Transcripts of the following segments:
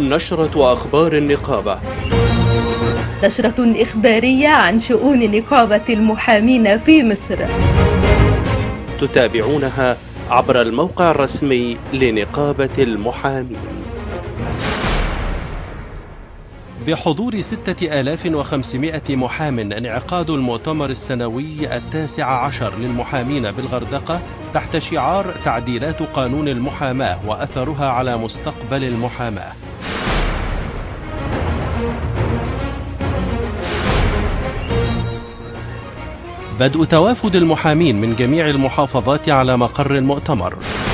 نشرة أخبار النقابة نشرة إخبارية عن شؤون نقابة المحامين في مصر تتابعونها عبر الموقع الرسمي لنقابة المحامين بحضور ستة آلاف وخمسمائة محام انعقاد المؤتمر السنوي التاسع عشر للمحامين بالغردقة تحت شعار تعديلات قانون المحاماة وأثرها على مستقبل المحاماة بدء توافد المحامين من جميع المحافظات على مقر المؤتمر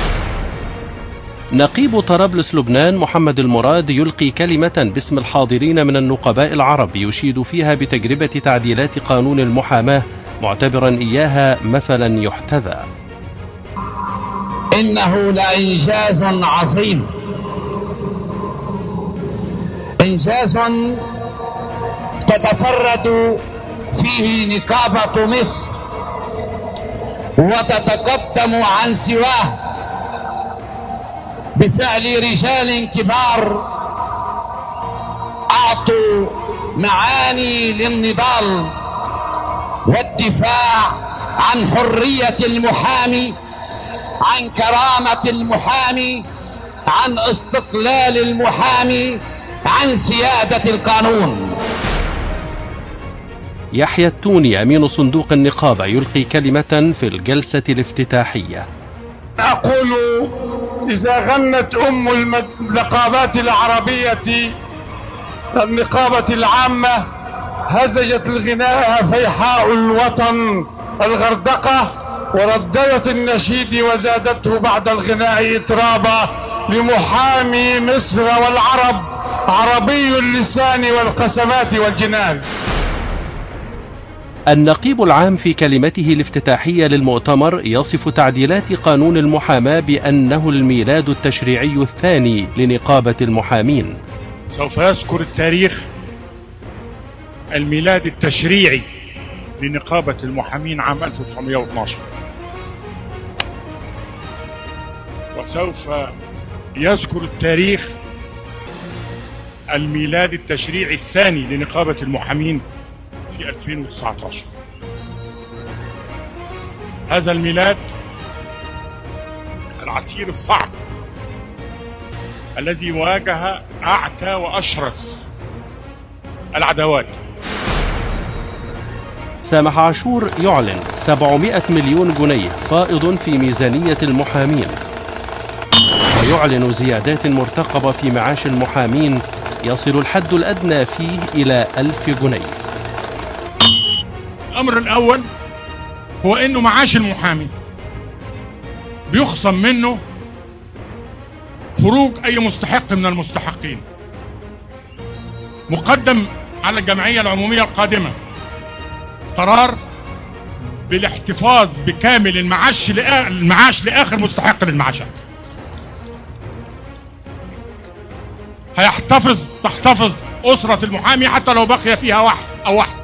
نقيب طرابلس لبنان محمد المراد يلقي كلمة باسم الحاضرين من النقباء العرب يشيد فيها بتجربة تعديلات قانون المحاماة معتبرا إياها مثلا يحتذى إنه لإنجاز عظيم إنجاز تتفرد فيه نقابة مصر وتتقدم عن سواه بفعل رجال كبار أعطوا معاني للنضال والدفاع عن حرية المحامي عن كرامة المحامي عن استقلال المحامي عن سيادة القانون يحيى التوني أمين صندوق النقابة يلقي كلمة في الجلسة الافتتاحية أقول إذا غنت أم النقابات العربية النقابة العامة هزجت الغناء فيحاء الوطن الغردقة ورددت النشيد وزادته بعد الغناء إطرابا لمحامي مصر والعرب عربي اللسان والقسمات والجنان النقيب العام في كلمته الافتتاحية للمؤتمر يصف تعديلات قانون المحاماة بأنه الميلاد التشريعي الثاني لنقابة المحامين سوف يذكر التاريخ الميلاد التشريعي لنقابة المحامين عام 1912 وسوف يذكر التاريخ الميلاد التشريعي الثاني لنقابة المحامين في 2019 هذا الميلاد العسير الصعب الذي واجه أعتى وأشرس العداوات سامح عاشور يعلن 700 مليون جنيه فائض في ميزانية المحامين ويعلن زيادات مرتقبة في معاش المحامين يصل الحد الأدنى فيه إلى ألف جنيه الأمر الأول هو إنه معاش المحامي بيخصم منه خروج أي مستحق من المستحقين مقدم على الجمعية العمومية القادمة قرار بالاحتفاظ بكامل المعاش المعاش لآخر مستحق للمعاشات هيحتفظ تحتفظ أسرة المحامي حتى لو بقي فيها واحد أو واحد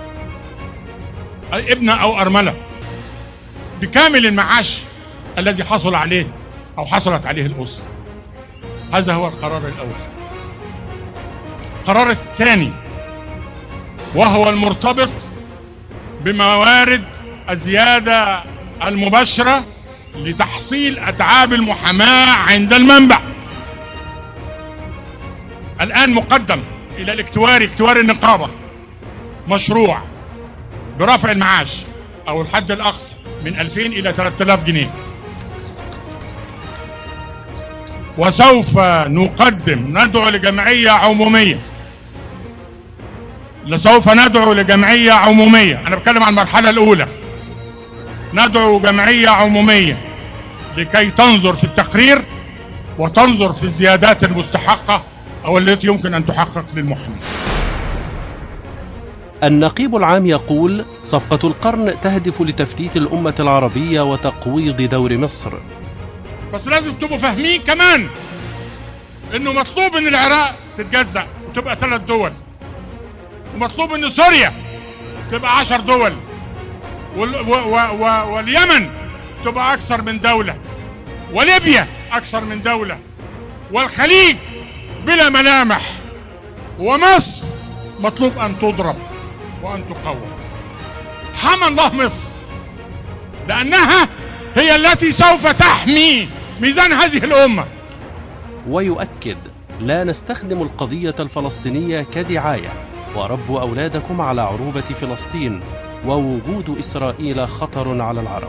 ابنة أو أرملة بكامل المعاش الذي حصل عليه أو حصلت عليه الأسرة هذا هو القرار الأول القرار الثاني وهو المرتبط بموارد الزيادة المباشرة لتحصيل أتعاب المحاماة عند المنبع الآن مقدم إلى الاكتواري اكتواري النقابة مشروع برفع المعاش أو الحد الأقصى من 2000 إلى 3000 جنيه وسوف نقدم ندعو لجمعية عمومية لسوف ندعو لجمعية عمومية أنا بتكلم عن المرحلة الأولى ندعو جمعية عمومية لكي تنظر في التقرير وتنظر في الزيادات المستحقة أو التي يمكن أن تحقق للمحامي النقيب العام يقول صفقة القرن تهدف لتفتيت الأمة العربية وتقويض دور مصر بس لازم تبقوا فاهمين كمان انه مطلوب ان العراق تتجزأ وتبقى ثلاث دول ومطلوب ان سوريا تبقى عشر دول وال و و و واليمن تبقى اكثر من دولة وليبيا اكثر من دولة والخليج بلا ملامح ومصر مطلوب ان تضرب وان تقوم حمى الله مصر لانها هي التي سوف تحمي ميزان هذه الامه ويؤكد لا نستخدم القضية الفلسطينية كدعاية وربوا أولادكم على عروبة فلسطين ووجود إسرائيل خطر على العرب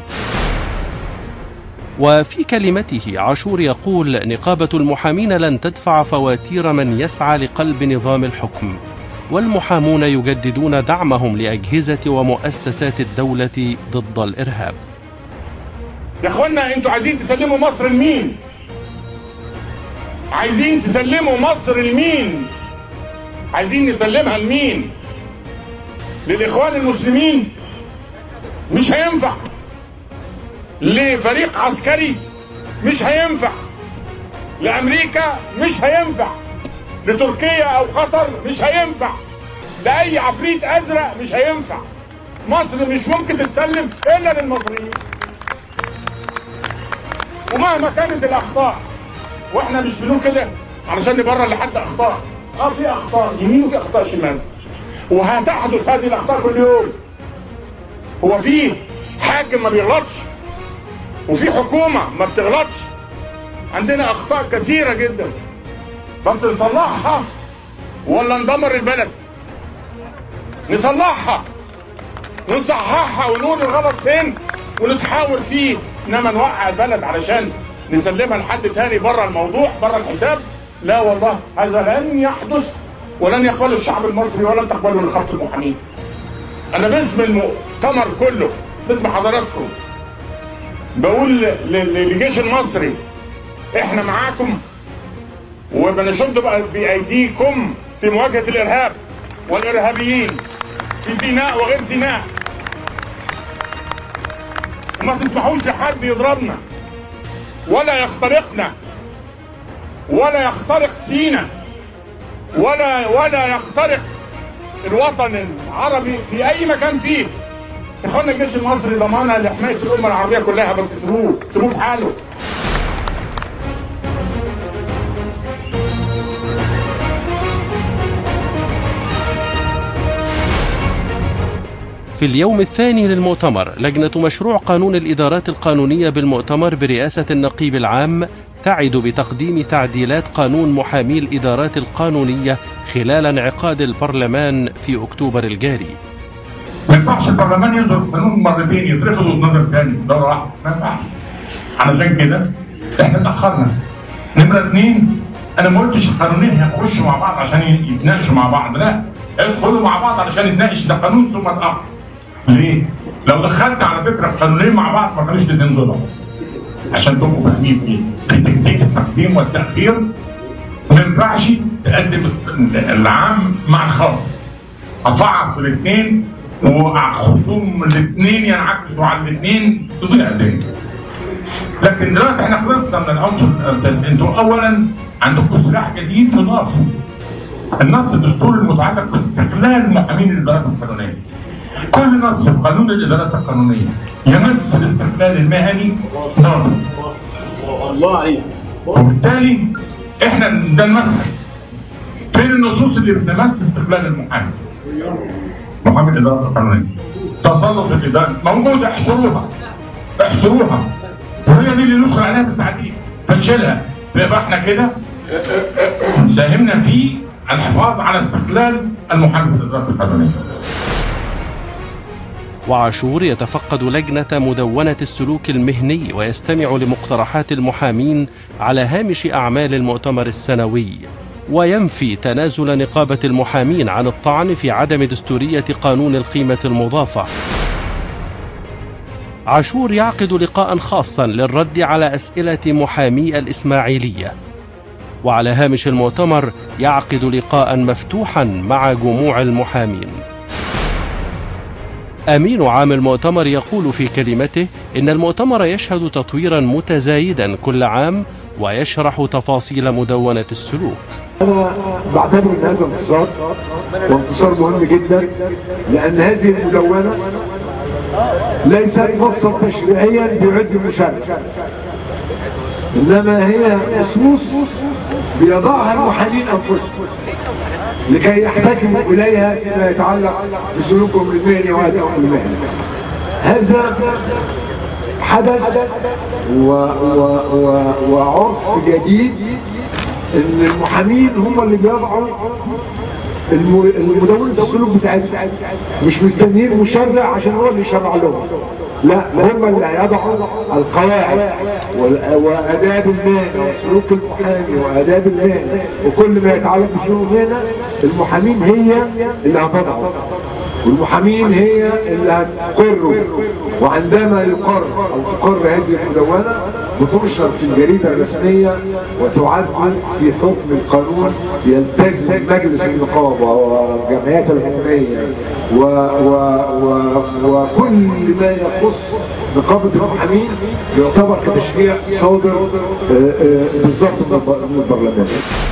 وفي كلمته عاشور يقول نقابة المحامين لن تدفع فواتير من يسعى لقلب نظام الحكم والمحامون يجددون دعمهم لأجهزة ومؤسسات الدولة ضد الإرهاب يا اخوانا انتوا عايزين تسلموا مصر لمين؟ عايزين تسلموا مصر لمين؟ عايزين نسلمها لمين؟ للاخوان المسلمين؟ مش هينفع لفريق عسكري مش هينفع لامريكا مش هينفع لتركيا او قطر مش هينفع لاي عفريت ازرق مش هينفع مصر مش ممكن تتسلم الا للمصريين ومهما كانت الاخطاء واحنا مش بنقول كده علشان نبرر لحد اخطاء اه في اخطاء يمين وفي اخطاء شمال وهتحدث هذه الاخطاء كل يوم هو في حاكم ما بيغلطش وفي حكومه ما بتغلطش عندنا اخطاء كثيره جدا بس نصلحها ولا ندمر البلد نصلحها نصححها ونقول الغلط فين ونتحاور فيه انما نوقع البلد علشان نسلمها لحد تاني بره الموضوع بره الحساب لا والله هذا لن يحدث ولن يقبله الشعب المصري ولن تقبله نقابه المحامين انا باسم المؤتمر كله باسم حضراتكم بقول ل- ل- للجيش المصري احنا معاكم وبنشد بقى بايديكم في مواجهه الارهاب والارهابيين في سيناء وغير سيناء وما تسمحوش لحد يضربنا ولا يخترقنا ولا يخترق سينا ولا ولا يخترق الوطن العربي في اي مكان فيه اخوانا الجيش المصري ضمانه لحمايه الامه العربيه كلها بس سيبوه سيبوه في حاله في اليوم الثاني للمؤتمر لجنة مشروع قانون الإدارات القانونية بالمؤتمر برئاسة النقيب العام تعد بتقديم تعديلات قانون محامي الإدارات القانونية خلال انعقاد البرلمان في أكتوبر الجاري ما ينفعش البرلمان ينظر قانون مرتين يترفض ويتنظر تاني دوره واحده ما ينفعش علشان كده احنا اتاخرنا نمره اثنين انا ما قلتش القانونين هيخشوا مع بعض عشان يتناقشوا مع بعض لا ادخلوا مع بعض علشان نتناقش ده قانون ثم اتاخر ليه؟ لو دخلت على فكره القانونين مع بعض ما كانوش الاثنين دول عشان تبقوا فاهمين ايه؟ في تكتيك التقديم والتاخير ما ينفعش تقدم العام مع الخاص اضعف الاثنين وخصوم الاثنين ينعكسوا على الاثنين تضيع الدنيا. لكن دلوقتي احنا خلصنا من العنصر الاساسي انتوا اولا عندكم سلاح جديد يضاف النص الدستوري المتعلق باستقلال محامين الادارات القانونيه. كل نص في قانون الادارات القانونيه يمس الاستقلال المهني ضابط. الله عليك. وبالتالي احنا ده المدخل. فين النصوص اللي بتمس استقلال المحامي؟ محامي الاداره القانونيه تسلط الاداره موجوده احصروها احصروها وهي دي اللي ندخل عليها بالتعديل فنشيلها يبقى احنا كده ساهمنا في الحفاظ على استقلال المحامي في الاداره القانونيه وعاشور يتفقد لجنة مدونة السلوك المهني ويستمع لمقترحات المحامين على هامش أعمال المؤتمر السنوي وينفي تنازل نقابة المحامين عن الطعن في عدم دستورية قانون القيمة المضافة عاشور يعقد لقاء خاصا للرد على أسئلة محامي الإسماعيلية وعلى هامش المؤتمر يعقد لقاء مفتوحا مع جموع المحامين أمين عام المؤتمر يقول في كلمته إن المؤتمر يشهد تطويرا متزايدا كل عام ويشرح تفاصيل مدونة السلوك أنا بعتبر أن هذا انتصار وانتصار مهم جدا لأن هذه المدونة ليست نصا تشريعيا بيعد المشاركة إنما هي نصوص بيضعها المحامين انفسهم لكي يحتكموا اليها فيما يتعلق بسلوكهم المهني وادائهم المهني هذا حدث و و و وعرف جديد ان المحامين هم اللي بيضعوا الم- المدونة السلوك بتاعتهم مش مستنيين مشرع عشان هو اللي يشرع لهم لا هم اللي هيضعوا القواعد وال- واداب المهنه وسلوك المحامي واداب المهنه وكل ما يتعلق بشؤون المهنه المحامين هي اللي هتضعه والمحامين هي اللي هتقر وعندما يقر او تقر هذه المدونه بتنشر في الجريده الرسميه وتعد في حكم القانون يلتزم مجلس النقابه والجمعيات الحكوميه و و و وكل ما يخص نقابه المحامين يعتبر كتشريع صادر آه، آه، بالظبط من الب- من البرلمان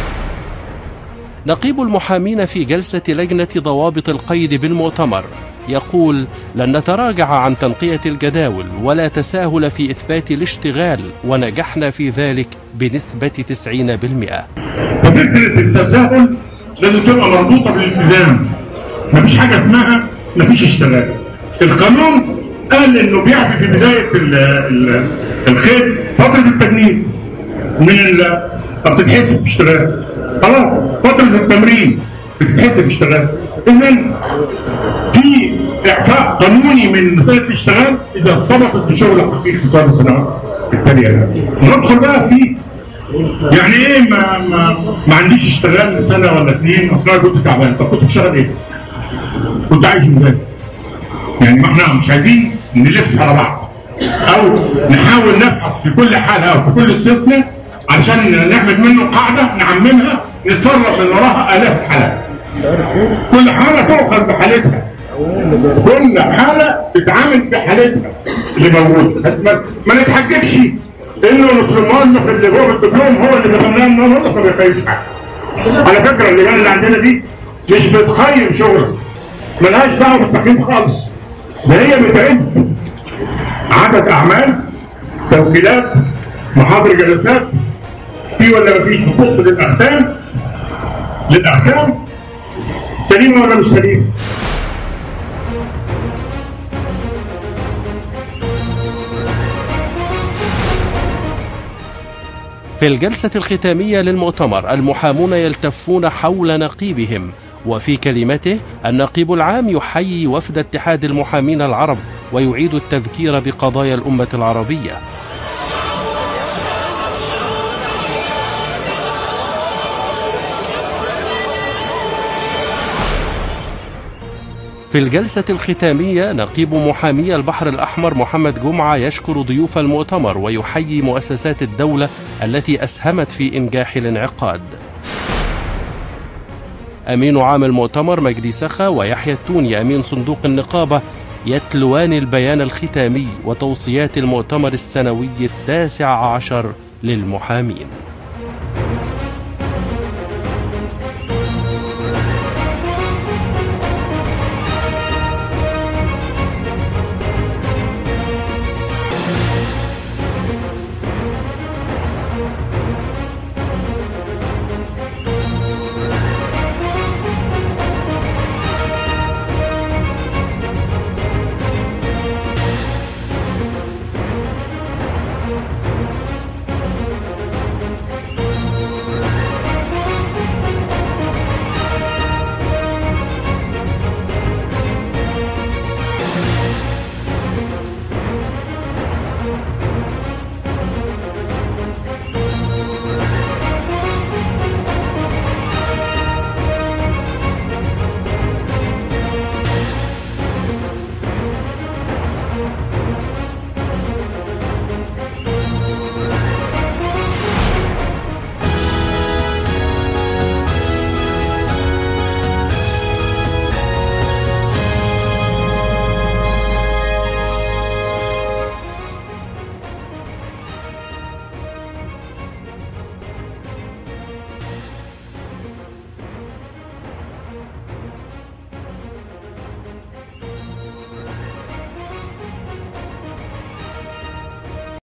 نقيب المحامين في جلسة لجنة ضوابط القيد بالمؤتمر يقول لن نتراجع عن تنقية الجداول ولا تساهل في إثبات الاشتغال ونجحنا في ذلك بنسبة 90% ففكره التساهل لازم تبقى مربوطه بالالتزام مفيش حاجه اسمها مفيش اشتغال القانون قال انه بيعفي في بدايه ال ال الخير فتره التجنيد من ال طب بتتحسب اشتغال خلاص فتره التمرين بتتحسب اشتغال اذا في اعفاء قانوني من مساله الاشتغال اذا ارتبطت بشغل حقيقي طوال السنوات التاليه ندخل بقى في يعني ايه ما ما ما عنديش اشتغال سنه ولا اثنين اصل انا كنت تعبان طب كنت بتشتغل ايه؟ كنت عايش ازاي؟ يعني ما احنا مش عايزين نلف على بعض او نحاول نبحث في كل حاله او في كل استثناء علشان نعمل منه قاعده نعممها نتصرف من وراها الاف الحالات كل حاله تؤخذ بحالتها كل حاله تتعامل بحالتها اللي موجوده ما, ما نتحججش انه مثل الموظف اللي هو بالدبلوم هو اللي بيخلينا ان هو موظف ما بيقيمش حاجه على فكره اللجان اللي عندنا دي مش بتقيم شغلك ملهاش دعوه بالتقييم خالص ده هي بتعد عدد اعمال توكيلات محاضر جلسات في ولا مفيش بتبص للاختام للاختام سليمه ولا مش سليمه في الجلسة الختامية للمؤتمر المحامون يلتفون حول نقيبهم وفي كلمته النقيب العام يحيي وفد اتحاد المحامين العرب ويعيد التذكير بقضايا الأمة العربية في الجلسة الختامية نقيب محامي البحر الأحمر محمد جمعة يشكر ضيوف المؤتمر ويحيي مؤسسات الدولة التي أسهمت في إنجاح الانعقاد أمين عام المؤتمر مجدي سخا ويحيى التوني أمين صندوق النقابة يتلوان البيان الختامي وتوصيات المؤتمر السنوي التاسع عشر للمحامين